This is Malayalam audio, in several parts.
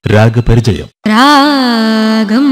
രാഗപരിചയം രാഗം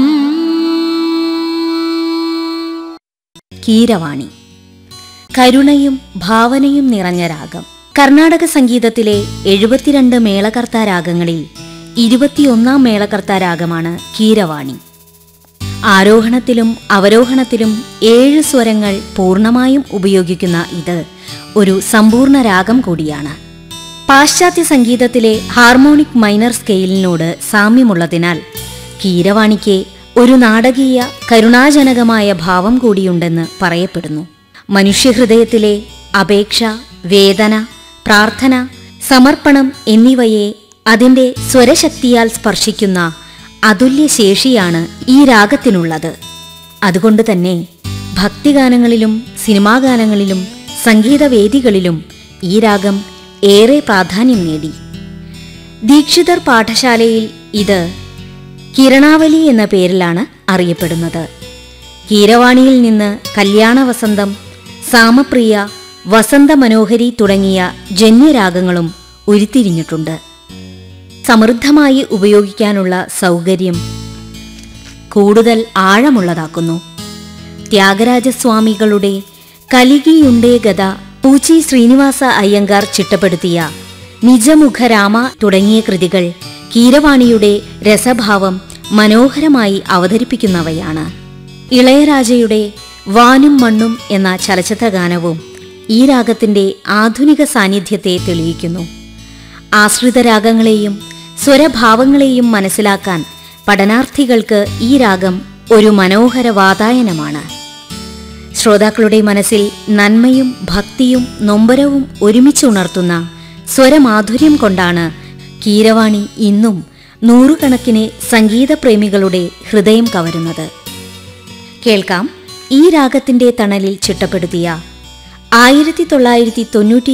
കീരവാണി കരുണയും ഭാവനയും നിറഞ്ഞ രാഗം കർണാടക സംഗീതത്തിലെ എഴുപത്തിരണ്ട് മേളകർത്താ രാഗങ്ങളിൽ ഇരുപത്തിയൊന്നാം മേളകർത്താ രാഗമാണ് കീരവാണി ആരോഹണത്തിലും അവരോഹണത്തിലും ഏഴ് സ്വരങ്ങൾ പൂർണ്ണമായും ഉപയോഗിക്കുന്ന ഇത് ഒരു സമ്പൂർണ്ണ രാഗം കൂടിയാണ് പാശ്ചാത്യ സംഗീതത്തിലെ ഹാർമോണിക് മൈനർ സ്കെയിലിനോട് സാമ്യമുള്ളതിനാൽ കീരവാണിക്ക് ഒരു നാടകീയ കരുണാജനകമായ ഭാവം കൂടിയുണ്ടെന്ന് പറയപ്പെടുന്നു മനുഷ്യഹൃദയത്തിലെ അപേക്ഷ വേദന പ്രാർത്ഥന സമർപ്പണം എന്നിവയെ അതിന്റെ സ്വരശക്തിയാൽ സ്പർശിക്കുന്ന അതുല്യ ശേഷിയാണ് ഈ രാഗത്തിനുള്ളത് അതുകൊണ്ട് തന്നെ ഭക്തിഗാനങ്ങളിലും സിനിമാഗാനങ്ങളിലും സംഗീതവേദികളിലും ഈ രാഗം ഏറെ പ്രാധാന്യം നേടി ദീക്ഷിതർ പാഠശാലയിൽ ഇത് കിരണാവലി എന്ന പേരിലാണ് അറിയപ്പെടുന്നത് കീരവാണിയിൽ നിന്ന് കല്യാണ വസന്തം സാമപ്രിയ വസന്ത മനോഹരി തുടങ്ങിയ ജന്യരാഗങ്ങളും ഉരുത്തിരിഞ്ഞിട്ടുണ്ട് സമൃദ്ധമായി ഉപയോഗിക്കാനുള്ള സൗകര്യം കൂടുതൽ ആഴമുള്ളതാക്കുന്നു ത്യാഗരാജസ്വാമികളുടെ കലികിയുണ്ടേ ഗത പൂച്ചി ശ്രീനിവാസ അയ്യങ്കാർ ചിട്ടപ്പെടുത്തിയ നിജമുഖരാമ തുടങ്ങിയ കൃതികൾ കീരവാണിയുടെ രസഭാവം മനോഹരമായി അവതരിപ്പിക്കുന്നവയാണ് ഇളയരാജയുടെ വാനും മണ്ണും എന്ന ചലച്ചിത്രഗാനവും ഈ രാഗത്തിന്റെ ആധുനിക സാന്നിധ്യത്തെ തെളിയിക്കുന്നു ആശ്രിത രാഗങ്ങളെയും സ്വരഭാവങ്ങളെയും മനസ്സിലാക്കാൻ പഠനാർത്ഥികൾക്ക് ഈ രാഗം ഒരു മനോഹര വാതായനമാണ് ശ്രോതാക്കളുടെ മനസ്സിൽ നന്മയും ഭക്തിയും നൊമ്പരവും ഒരുമിച്ചുണർത്തുന്ന സ്വരമാധുര്യം കൊണ്ടാണ് കീരവാണി ഇന്നും നൂറുകണക്കിന് സംഗീതപ്രേമികളുടെ ഹൃദയം കവരുന്നത് കേൾക്കാം ഈ രാഗത്തിന്റെ തണലിൽ ചിട്ടപ്പെടുത്തിയ ആയിരത്തി തൊള്ളായിരത്തി തൊണ്ണൂറ്റി